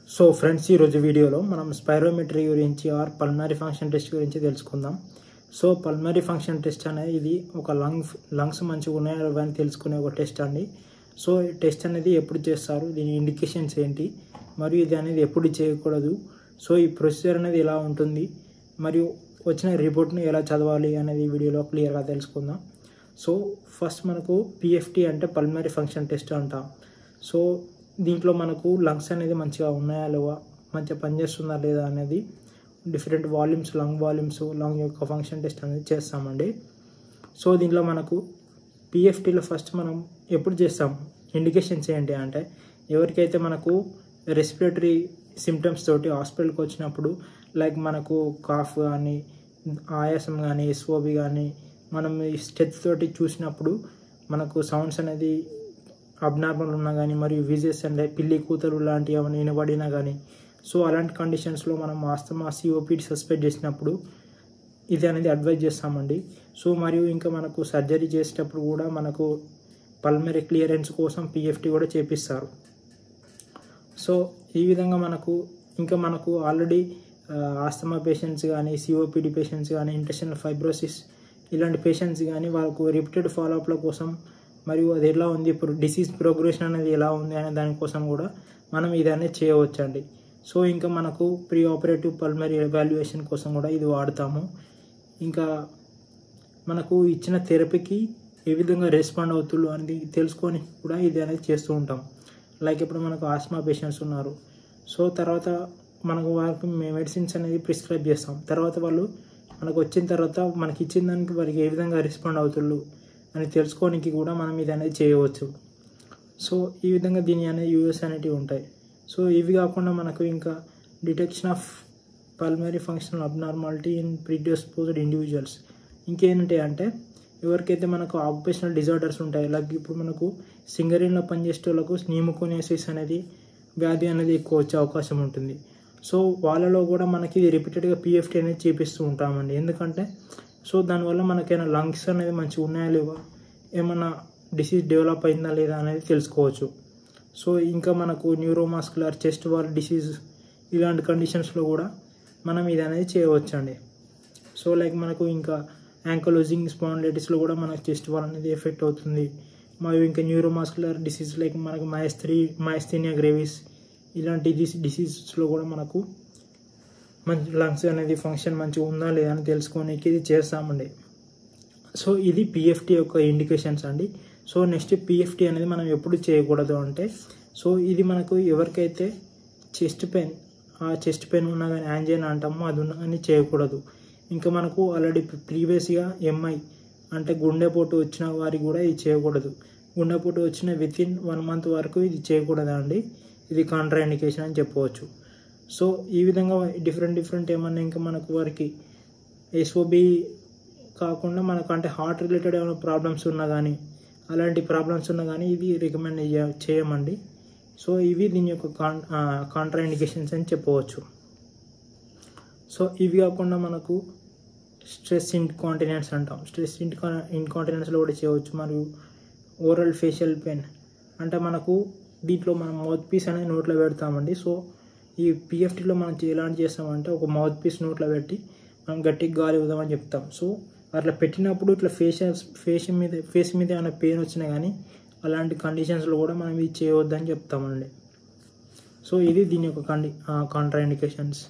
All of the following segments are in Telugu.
సో ఫ్రెండ్స్ ఈరోజు వీడియోలో మనం స్పైరోమెట్రీ గురించి ఆర్ పల్మరీ ఫంక్షన్ టెస్ట్ గురించి తెలుసుకుందాం సో పల్మరీ ఫంక్షన్ టెస్ట్ అనేది ఇది ఒక లంగ్ లంగ్స్ మంచిగా ఉన్నాయో అని తెలుసుకునే ఒక టెస్ట్ అండి సో ఈ టెస్ట్ అనేది ఎప్పుడు చేస్తారు దీని ఇండికేషన్స్ ఏంటి మరియు ఇది అనేది ఎప్పుడు చేయకూడదు సో ఈ ప్రొసీజర్ అనేది ఎలా ఉంటుంది మరియు వచ్చిన రిపోర్ట్ని ఎలా చదవాలి అనేది ఈ వీడియోలో క్లియర్గా తెలుసుకుందాం సో ఫస్ట్ మనకు పిఎఫ్టీ అంటే పల్మరీ ఫంక్షన్ టెస్ట్ అంటాం సో దీంట్లో మనకు లంగ్స్ అనేది మంచిగా ఉన్నాయా లేవా మంచిగా పనిచేస్తుందా లేదా అనేది different volumes lung volumes lung యొక్క ఫంక్షన్ టెస్ట్ అనేది చేస్తామండి సో దీంట్లో మనకు పిఎఫ్టీలో ఫస్ట్ మనం ఎప్పుడు చేస్తాం ఇండికేషన్స్ ఏంటి అంటే ఎవరికైతే మనకు రెస్పిరేటరీ సిమ్టమ్స్ తోటి హాస్పిటల్కి వచ్చినప్పుడు లైక్ మనకు కాఫ్ కానీ ఆయాసం కానీ ఎస్ఓబి కానీ మనం ఈ స్టెచ్ తోటి చూసినప్పుడు మనకు సౌండ్స్ అనేది అబ్నార్మల్ ఉన్నా కానీ మరియు విజెస్ అంటే పిల్లి కూతలు లాంటివి ఏమైనా వినబడినా కానీ సో అలాంటి కండిషన్స్లో మనం ఆస్తమా సిఓపిడి సస్పెక్ట్ చేసినప్పుడు ఇది అనేది అడ్వైజ్ చేస్తామండి సో మరియు ఇంకా మనకు సర్జరీ చేసేటప్పుడు కూడా మనకు పల్మరీ క్లియరెన్స్ కోసం పిఎఫ్టీ కూడా చేపిస్తారు సో ఈ విధంగా మనకు ఇంకా మనకు ఆల్రెడీ ఆస్తమా పేషెంట్స్ కానీ సిఓపిడి పేషెంట్స్ కానీ ఇంటెస్టినల్ ఫైబ్రోసిస్ ఇలాంటి పేషెంట్స్ కానీ వాళ్ళకు రిపీటెడ్ ఫాలోఅప్ల కోసం మరియు అది ఎలా ఉంది ఇప్పుడు డిసీజ్ ప్రోగ్రెషన్ అనేది ఎలా ఉంది అనే దానికోసం కూడా మనం ఇది అనేది చేయవచ్చండి సో ఇంకా మనకు ప్రీ ఆపరేటివ్ పల్మరీ ఎవాల్యుయేషన్ కోసం కూడా ఇది వాడతాము ఇంకా మనకు ఇచ్చిన థెరపీకి ఏ విధంగా రెస్పాండ్ అవుతుళ్ళు అనేది తెలుసుకొని కూడా ఇది అనేది చేస్తూ ఉంటాం లైక్ ఇప్పుడు మనకు ఆస్మా పేషెంట్స్ ఉన్నారు సో తర్వాత మనకు వాళ్ళకి మెడిసిన్స్ అనేది ప్రిస్క్రైబ్ చేస్తాం తర్వాత వాళ్ళు మనకు వచ్చిన తర్వాత మనకి ఇచ్చిన దానికి వారికి ఏ విధంగా రెస్పాండ్ అవుతుళ్ళు అని తెలుసుకోనికి కూడా మనం ఇది అనేది చేయవచ్చు సో ఈ విధంగా దీని అనేది యూఎస్ అనేటివి ఉంటాయి సో ఇవి కాకుండా మనకు ఇంకా detection of pulmonary functional abnormality in predisposed individuals ఇంకేంటాయి అంటే ఎవరికైతే మనకు ఆక్యుపేషనల్ డిజార్డర్స్ ఉంటాయి లైక్ ఇప్పుడు మనకు సింగరేన్లో పనిచేసే వాళ్ళకు న్యూమోకోనియాసిస్ అనేది వ్యాధి అనేది ఎక్కువ వచ్చే అవకాశం ఉంటుంది సో వాళ్ళలో కూడా మనకి రిపీటెడ్గా పిఎఫ్టీ అనేది చేపిస్తూ ఉంటామండి ఎందుకంటే సో దానివల్ల మనకైనా లంగ్స్ అనేది మంచిగా ఉన్నాయా లేవా ఏమన్నా డిసీజ్ డెవలప్ అయిందా లేదా అనేది తెలుసుకోవచ్చు సో ఇంకా మనకు న్యూరోమాస్కులర్ చెస్ట్ వాల్ డిసీజ్ ఇలాంటి కండిషన్స్లో కూడా మనం ఇది అనేది చేయవచ్చండి సో లైక్ మనకు ఇంకా యాంకలోజింగ్ స్పాండిలైటిస్లో కూడా మనకు చెస్ట్ వాల్ అనేది ఎఫెక్ట్ అవుతుంది మరియు ఇంకా న్యూరోమాస్కులర్ డిసీజ్ లైక్ మనకు మైస్త్రీ మైస్థీనియా గ్రేవిస్ ఇలాంటి డిసీజెస్లో కూడా మనకు మంచి లంగ్స్ అనేది ఫంక్షన్ మంచిగా ఉందా లేదా అని తెలుసుకోనికి ఇది చేస్తామండి సో ఇది పిఎఫ్టీ యొక్క ఇండికేషన్స్ అండి సో నెక్స్ట్ పిఎఫ్టీ అనేది మనం ఎప్పుడు చేయకూడదు అంటే సో ఇది మనకు ఎవరికైతే చెస్ట్ పెయిన్ ఆ చెస్ట్ పెయిన్ ఉన్నా కానీ యాంజైనా అంటామో అది ఉన్నా కానీ చేయకూడదు ఇంకా మనకు ఆల్రెడీ ప్రీవియస్గా ఎంఐ అంటే గుండెపోటు వచ్చిన వారికి కూడా ఇది చేయకూడదు గుండెపోటు వచ్చిన విత్ ఇన్ వన్ మంత్ వరకు ఇది చేయకూడదు అండి ఇది కాంట్రా ఇండికేషన్ అని చెప్పవచ్చు సో ఈ విధంగా డిఫరెంట్ డిఫరెంట్ ఏమన్నా ఇంకా మనకు వారికి ఎస్ఓబి కాకుండా మనకు అంటే హార్ట్ రిలేటెడ్ ఏమైనా ప్రాబ్లమ్స్ ఉన్నా కానీ అలాంటి ప్రాబ్లమ్స్ ఉన్నా కానీ ఇది రికమెండ్ చేయమండి సో ఇవి దీని యొక్క కాన్ కాంట్రా ఇండికేషన్స్ అని చెప్పవచ్చు సో ఇవి కాకుండా మనకు స్ట్రెస్ ఇన్కాంటినెన్స్ అంటాం స్ట్రెస్ ఇన్కా ఇన్కాంటినెన్స్లో కూడా చేయవచ్చు మరియు ఓరల్ ఫేషియల్ పెయిన్ అంటే మనకు దీంట్లో మనం మౌత్ పీస్ అనేది నోట్లో పెడతామండి సో ఈ పిఎఫ్టీలో మనం ఎలాంటి చేస్తామంటే ఒక మౌత్ పీస్ నోట్లో పెట్టి మనం గట్టిగా గాలి ఇవ్వదామని చెప్తాం సో అట్లా పెట్టినప్పుడు ఇట్లా ఫేషియల్ ఫేస్ మీద ఫేస్ మీద ఏమైనా పెయిన్ వచ్చినా కానీ అలాంటి కండిషన్స్లో కూడా మనం ఇది చేయవద్దని చెప్తామండి సో ఇది దీని యొక్క కండి కాంట్రా ఇండికేషన్స్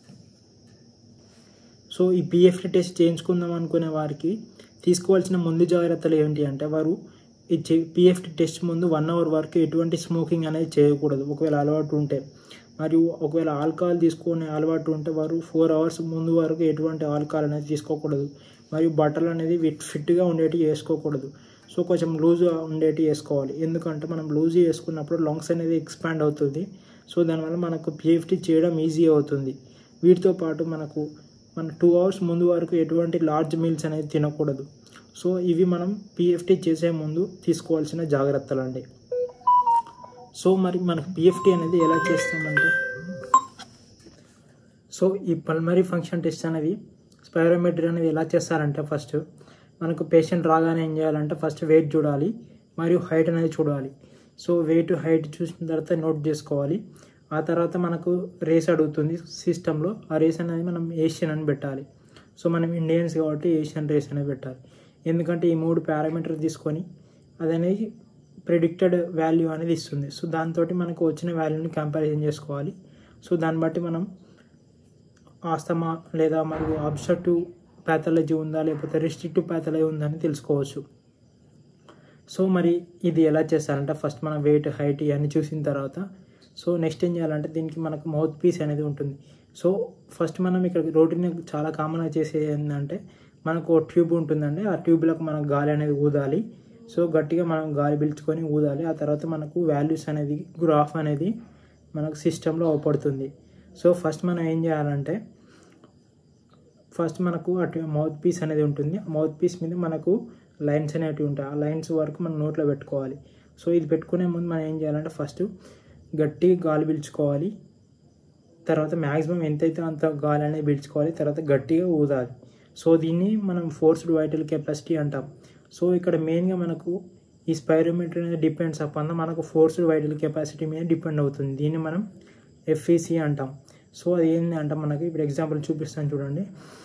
సో ఈ పిఎఫ్టీ టెస్ట్ చేయించుకుందాం అనుకునే వారికి తీసుకోవాల్సిన ముందు జాగ్రత్తలు ఏంటి అంటే వారు ఈ పిఎఫ్టీ టెస్ట్ ముందు వన్ అవర్ వరకు ఎటువంటి స్మోకింగ్ అనేది చేయకూడదు ఒకవేళ అలవాటు ఉంటే మరియు ఒకవేళ ఆల్కహాల్ తీసుకునే అలవాటు ఉంటే వారు ఫోర్ అవర్స్ ముందు వరకు ఎటువంటి ఆల్కహాల్ అనేది తీసుకోకూడదు మరియు బట్టలు అనేది ఫిట్గా ఉండేటివి వేసుకోకూడదు సో కొంచెం లూజ్గా ఉండేటివి వేసుకోవాలి ఎందుకంటే మనం లూజ్ వేసుకున్నప్పుడు లంగ్స్ అనేది ఎక్స్పాండ్ అవుతుంది సో దానివల్ల మనకు పిఎఫ్టీ చేయడం ఈజీ అవుతుంది వీటితో పాటు మనకు మన టూ అవర్స్ ముందు వరకు ఎటువంటి లార్జ్ మీల్స్ అనేది తినకూడదు సో ఇవి మనం పిఎఫ్టీ చేసే ముందు తీసుకోవాల్సిన జాగ్రత్తలు అండి సో మరి మనకు పిఎఫ్టీ అనేది ఎలా చేస్తామంటే సో ఈ పల్మరీ ఫంక్షన్ టెస్ట్ అనేది స్పైరోమెట్రీ అనేది ఎలా చేస్తారంటే ఫస్ట్ మనకు పేషెంట్ రాగానే ఏం చేయాలంటే ఫస్ట్ వెయిట్ చూడాలి మరియు హైట్ అనేది చూడాలి సో వెయిట్ హైట్ చూసిన తర్వాత నోట్ చేసుకోవాలి ఆ తర్వాత మనకు రేస్ అడుగుతుంది సిస్టంలో ఆ రేస్ అనేది మనం ఏషియన్ అని పెట్టాలి సో మనం ఇండియన్స్ కాబట్టి ఏషియన్ రేస్ అనేది పెట్టాలి ఎందుకంటే ఈ మూడు పారామీటర్ తీసుకొని అది అనేది ప్రిడిక్టెడ్ వాల్యూ అనేది ఇస్తుంది సో దాంతో మనకు వచ్చిన వాల్యూని కంపారిజన్ చేసుకోవాలి సో దాన్ని బట్టి మనం ఆస్తమా లేదా మనకు అబ్స్ట్రక్టివ్ ప్యాథాలజీ ఉందా లేకపోతే రిస్ట్రిక్టివ్ ప్యాథాలజీ ఉందా అని తెలుసుకోవచ్చు సో మరి ఇది ఎలా చేస్తారంటే ఫస్ట్ మనం వెయిట్ హైట్ ఇవన్నీ చూసిన తర్వాత సో నెక్స్ట్ ఏం చేయాలంటే దీనికి మనకు మౌత్ పీస్ అనేది ఉంటుంది సో ఫస్ట్ మనం ఇక్కడ రోటీని చాలా కామన్గా చేసేది ఏంటంటే మనకు ఒక ట్యూబ్ ఉంటుందండి ఆ ట్యూబ్లకు మనకు గాలి అనేది ఊదాలి సో గట్టిగా మనం గాలి పీల్చుకొని ఊదాలి ఆ తర్వాత మనకు వాల్యూస్ అనేది గ్రాఫ్ అనేది మనకు సిస్టంలో అవపడుతుంది సో ఫస్ట్ మనం ఏం చేయాలంటే ఫస్ట్ మనకు అటు మౌత్ పీస్ అనేది ఉంటుంది ఆ మౌత్ పీస్ మీద మనకు లైన్స్ అనేటివి ఉంటాయి ఆ లైన్స్ వరకు మనం నోట్లో పెట్టుకోవాలి సో ఇది పెట్టుకునే ముందు మనం ఏం చేయాలంటే ఫస్ట్ గట్టిగా గాలి పీల్చుకోవాలి తర్వాత మ్యాక్సిమం ఎంతైతే అంత గాలి అనేది పీల్చుకోవాలి తర్వాత గట్టిగా ఊదాలి సో దీన్ని మనం ఫోర్స్డ్ వైటల్ కెపాసిటీ అంటాం సో ఇక్కడ మెయిన్గా మనకు ఈ స్పైరోమీటర్ అనేది డిపెండ్స్ అపాన్ మనకు ఫోర్స్డ్ వైటల్ కెపాసిటీ మీద డిపెండ్ అవుతుంది దీన్ని మనం ఎఫ్ఈసి అంటాం సో అది ఏంటి అంటే మనకి ఇప్పుడు ఎగ్జాంపుల్ చూపిస్తాను చూడండి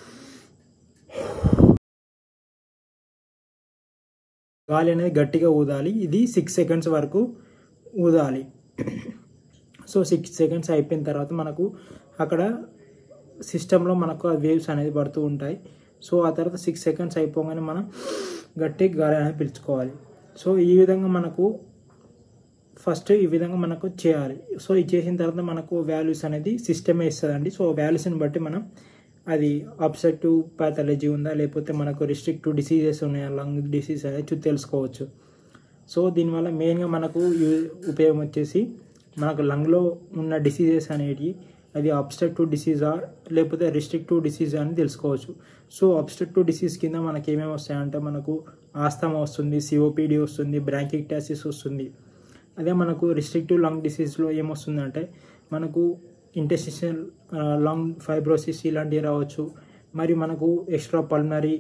గాలి అనేది గట్టిగా ఊదాలి ఇది సిక్స్ సెకండ్స్ వరకు ఊదాలి సో సిక్స్ సెకండ్స్ అయిపోయిన తర్వాత మనకు అక్కడ సిస్టంలో మనకు ఆ వేవ్స్ అనేది పడుతూ ఉంటాయి సో ఆ తర్వాత సిక్స్ సెకండ్స్ అయిపోగానే మనం గట్టి గాలి అనేది పిలుచుకోవాలి సో ఈ విధంగా మనకు ఫస్ట్ ఈ విధంగా మనకు చేయాలి సో ఇది చేసిన తర్వాత మనకు వాల్యూస్ అనేది సిస్టమే ఇస్తుందండి సో వాల్యూస్ని బట్టి మనం అది అబ్సెక్టివ్ ప్యాథాలజీ ఉందా లేకపోతే మనకు రిస్ట్రిక్టివ్ డిసీజెస్ ఉన్నాయా లంగ్ డిసీజ్ అనేది చూ తెలుసుకోవచ్చు సో దీనివల్ల మెయిన్గా మనకు యూ- ఉపయోగం వచ్చేసి మనకు లంగ్లో ఉన్న డిసీజెస్ అనేటివి అది అబ్స్ట్రక్టివ్ డిసీజా లేకపోతే రిస్ట్రిక్టివ్ డిసీజ్ అని తెలుసుకోవచ్చు సో అబ్స్ట్రక్టివ్ డిసీజ్ కింద మనకి ఏమేమి వస్తాయంటే మనకు ఆస్తమా వస్తుంది సిఓపిడి వస్తుంది బ్రాంకిక్టాసిస్ వస్తుంది అదే మనకు రిస్ట్రిక్టివ్ లంగ్ డిసీజ్లో ఏమొస్తుందంటే మనకు ఇంటెస్టిషనల్ లంగ్ ఫైబ్రోసిస్ ఇలాంటివి రావచ్చు మరియు మనకు ఎక్స్ట్రా పల్మరీ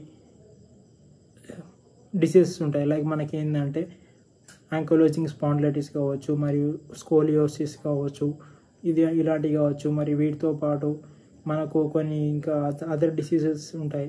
డిసీజెస్ ఉంటాయి లైక్ మనకి ఏంటంటే యాంకోలోజింగ్ స్పాండ్లైటిస్ కావచ్చు మరియు స్కోలియోసిస్ కావచ్చు ఇది ఇలాంటివి కావచ్చు మరి వీటితో పాటు మనకు కొన్ని ఇంకా అదర్ డిసీజెస్ ఉంటాయి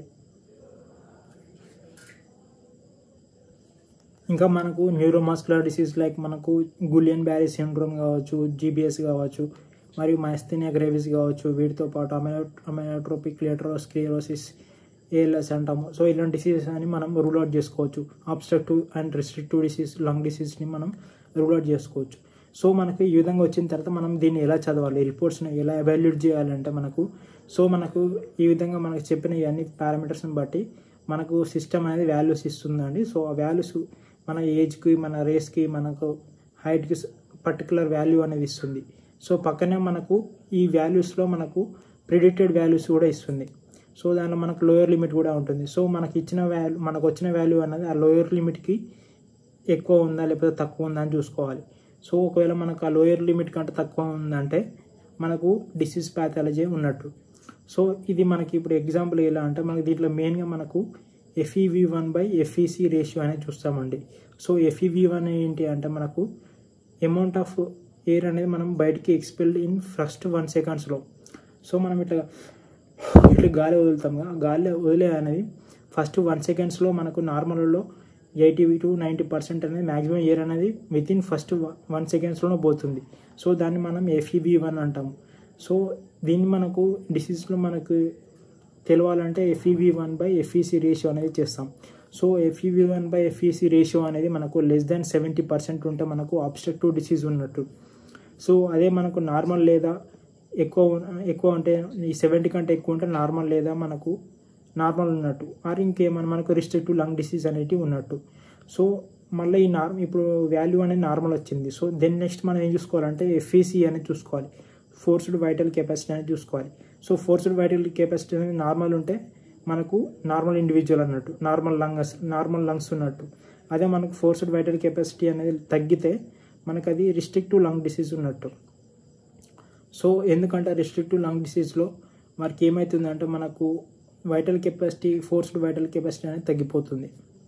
ఇంకా మనకు న్యూరోమాస్కులర్ డిసీజ్ లైక్ మనకు గులియన్ బ్యారీ సిండ్రోమ్ కావచ్చు జీబీఎస్ కావచ్చు మరియు మైస్థీనియా గ్రేవిస్ కావచ్చు వీటితో పాటు అమెనో అమెనోట్రోపిక్ లెటరోస్క్లిరోసిస్ ఏఎల్ఎస్ అంటాము సో ఇలాంటి డిసీజెస్ అని మనం రూల్ అవుట్ చేసుకోవచ్చు obstructive and restrictive disease lung డిసీజ్ని మనం రూల్ అవుట్ చేసుకోవచ్చు సో మనకి ఈ విధంగా వచ్చిన తర్వాత మనం దీన్ని ఎలా చదవాలి రిపోర్ట్స్ని ఎలా ఎవాల్యూట్ చేయాలంటే మనకు సో మనకు ఈ విధంగా మనకు చెప్పిన ఇవన్నీ పారామీటర్స్ని బట్టి మనకు సిస్టమ్ అనేది వాల్యూస్ ఇస్తుందండి సో ఆ వాల్యూస్ మన ఏజ్కి మన రేస్కి మనకు హైట్కి పర్టికులర్ వాల్యూ అనేది ఇస్తుంది సో పక్కనే మనకు ఈ వాల్యూస్లో మనకు ప్రిడిక్టెడ్ వాల్యూస్ కూడా ఇస్తుంది సో దానిలో మనకు లోయర్ లిమిట్ కూడా ఉంటుంది సో మనకి ఇచ్చిన వాల్యూ మనకు వచ్చిన వాల్యూ అనేది ఆ లోయర్ లిమిట్కి ఎక్కువ ఉందా లేకపోతే తక్కువ ఉందా అని చూసుకోవాలి సో ఒకవేళ మనకు ఆ లోయర్ లిమిట్ కంటే తక్కువ ఉందంటే మనకు డిసీజ్ ప్యాథాలజీ ఉన్నట్టు సో ఇది మనకి ఇప్పుడు ఎగ్జాంపుల్ ఎలా అంటే మనకి దీంట్లో మెయిన్గా మనకు FEV one by FEC ratio అనేది చూస్తామండి సో ఎఫ్ఈవి వన్ ఏంటి అంటే మనకు అమౌంట్ ఆఫ్ ఎయిర్ అనేది మనం బయటికి ఎక్స్పెల్డ్ ఇన్ ఫస్ట్ వన్ సెకండ్స్లో సో మనం ఇట్లా ఇట్లా గాలి వదులుతాం కదా, ఆ గాలి వదిలే అనేది ఫస్ట్ వన్ సెకండ్స్లో మనకు నార్మల్లో ఎయిటీ టు నైంటీ పర్సెంట్ అనేది మ్యాక్సిమం ఎయిర్ అనేది విత్ ఇన్ ఫస్ట్ వన్ సెకండ్స్లోనే పోతుంది సో దాన్ని మనం ఎఫ్ఈబి వన్ అంటాము సో దీన్ని మనకు డిసీజ్లో మనకు తెలవాలంటే FEB one by FEC ratio అనేది చేస్తాం so FEB one by FEC ratio అనేది మనకు లెస్ దాన్ సెవెంటీ పర్సెంట్ ఉంటే మనకు అబ్స్ట్రక్టివ్ డిసీజ్ ఉన్నట్టు సో అదే మనకు నార్మల్ లేదా ఎక్కువ ఉన్న- ఎక్కువ అంటే ఈ సెవెంటీ కంటే ఎక్కువ ఉంటే నార్మల్ లేదా మనకు నార్మల్ ఉన్నట్టు ఆర్ ఇంకేమైనా మనకు రిస్ట్రిక్టివ్ లంగ్ డిసీజ్ అనేటివి ఉన్నట్టు సో మళ్ళీ ఈ నార్మ్ ఇప్పుడు వాల్యూ అనేది నార్మల్ వచ్చింది సో దెన్ నెక్స్ట్ మనం ఏం చూసుకోవాలంటే ఎఫ్ఈసి అనేది చూసుకోవాలి ఫోర్స్డ్ వైటల్ కెపాసిటీ అనేది చూసుకోవాలి సో ఫోర్స్డ్ వైటల్ కెపాసిటీ అనేది నార్మల్ ఉంటే మనకు నార్మల్ ఇండివిజువల్ అన్నట్టు నార్మల్ లంగ్స్ నార్మల్ లంగ్స్ ఉన్నట్టు అదే మనకు ఫోర్స్డ్ వైటల్ కెపాసిటీ అనేది తగ్గితే మనకు అది రిస్ట్రిక్టివ్ లంగ్ డిసీజ్ ఉన్నట్టు సో ఎందుకంటే రిస్ట్రిక్టివ్ లంగ్ డిసీజ్లో వారికి ఏమవుతుందంటే మనకు vital capacity forced vital capacity అనేది తగ్గిపోతుంది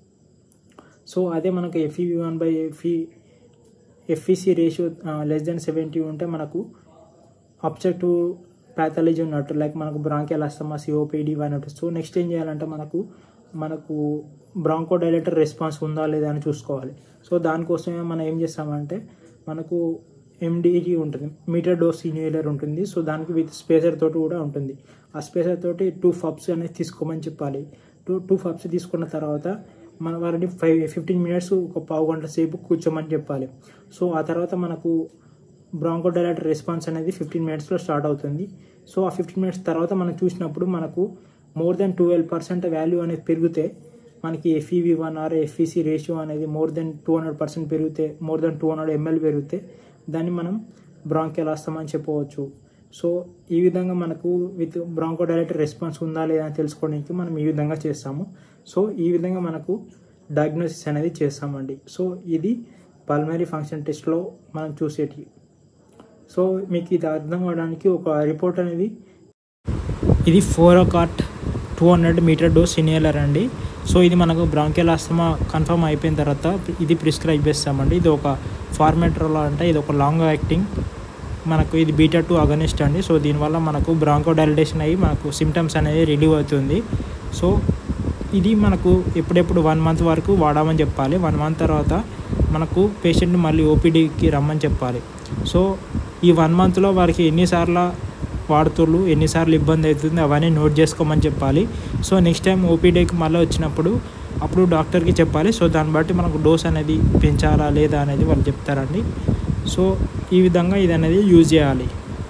సో అదే మనకు FEV one by FE FEC ratio less than seventy ఉంటే మనకు అబ్జెక్టివ్ ప్యాథాలజీ ఉన్నట్టు లైక్ మనకు బ్రాంకియల్ అస్తమా సిఓపిడి ఉన్నట్టు సో నెక్స్ట్ ఏం చేయాలంటే మనకు మనకు బ్రాంకో డైలేటర్ రెస్పాన్స్ ఉందా లేదా అని చూసుకోవాలి సో దానికోసమే మనం ఏం చేస్తామంటే మనకు ఎండిజీ ఉంటుంది మీటర్ డోస్ ఇన్హేలర్ ఉంటుంది సో దానికి విత్ స్పేసర్ తోటి కూడా ఉంటుంది ఆ స్పేసర్ తోటి టూ ఫబ్స్ అనేది తీసుకోమని చెప్పాలి టూ టూ ఫబ్స్ తీసుకున్న తర్వాత మన వారిని ఫైవ్ ఫిఫ్టీన్ మినిట్స్ ఒక పావు గంట సేపు కూర్చోమని చెప్పాలి సో ఆ తర్వాత మనకు బ్రాంకో డైలాటర్ రెస్పాన్స్ అనేది ఫిఫ్టీన్ మినిట్స్లో స్టార్ట్ అవుతుంది సో ఆ ఫిఫ్టీన్ మినిట్స్ తర్వాత మనం చూసినప్పుడు మనకు more than twelve percent value అనేది పెరిగితే మనకి FEV one or FEC ratio అనేది more than two hundred percent పెరిగితే more than two hundred ML పెరిగితే దాన్ని మనం బ్రాంకెల్ అని చెప్పవచ్చు సో ఈ విధంగా మనకు విత్ బ్రాంకో డైరెక్ట్ రెస్పాన్స్ ఉందా లేదా అని తెలుసుకోవడానికి మనం ఈ విధంగా చేస్తాము సో ఈ విధంగా మనకు డయాగ్నోసిస్ అనేది చేస్తామండి సో ఇది పల్మరీ ఫంక్షన్ టెస్ట్లో మనం చూసేటి సో మీకు ఇది అర్థం అవడానికి ఒక రిపోర్ట్ అనేది ఇది Foracort two hundred meter dose inhaler అండి సో ఇది మనకు బ్రాంకెల్ ఆస్తమా కన్ఫర్మ్ అయిపోయిన తర్వాత ఇది ప్రిస్క్రైబ్ చేస్తామండి ఇది ఒక ఫార్మేటర్లో అంటే ఇది ఒక లాంగ్ యాక్టింగ్ మనకు ఇది బీటా టూ అగనిస్ట్ అండి సో దీనివల్ల మనకు బ్రాంకో డైలటేషన్ అయ్యి మనకు సిమ్టమ్స్ అనేది రిలీవ్ అవుతుంది సో ఇది మనకు ఎప్పుడెప్పుడు వన్ మంత్ వరకు వాడామని చెప్పాలి వన్ మంత్ తర్వాత మనకు పేషెంట్ మళ్ళీ ఓపీడీకి రమ్మని చెప్పాలి సో ఈ వన్ మంత్లో వారికి ఎన్నిసార్లు వాడుతుళ్ళు ఎన్నిసార్లు ఇబ్బంది అవుతుంది అవన్నీ నోట్ చేసుకోమని చెప్పాలి సో నెక్స్ట్ టైం ఓపీడీకి మళ్ళీ వచ్చినప్పుడు అప్పుడు డాక్టర్కి చెప్పాలి సో దాన్ని బట్టి మనకు డోస్ అనేది పెంచాలా లేదా అనేది వాళ్ళు చెప్తారండి సో ఈ విధంగా ఇది అనేది యూజ్ చేయాలి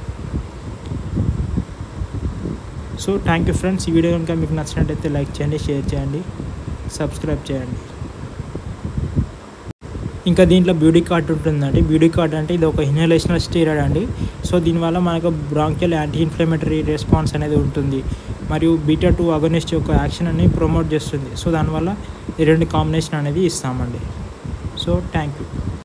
సో థ్యాంక్ యూ ఫ్రెండ్స్ ఈ వీడియో కనుక మీకు నచ్చినట్టయితే లైక్ చేయండి షేర్ చేయండి సబ్స్క్రైబ్ చేయండి ఇంకా దీంట్లో బ్యూటీ కార్డ్ ఉంటుందండి బ్యూటీ కార్డ్ అంటే ఇది ఒక ఇన్హలేషనల్ స్టీరాయిడ్ అండి సో దీనివల్ల మనకు బ్రాంకియల్ యాంటీ ఇన్ఫ్లమేటరీ రెస్పాన్స్ అనేది ఉంటుంది మరియు బీటా టూ అగనిస్ట్ యొక్క యాక్షన్ అని ప్రమోట్ చేస్తుంది సో దానివల్ల ఈ రెండు కాంబినేషన్ అనేది ఇస్తామండి సో థ్యాంక్ యూ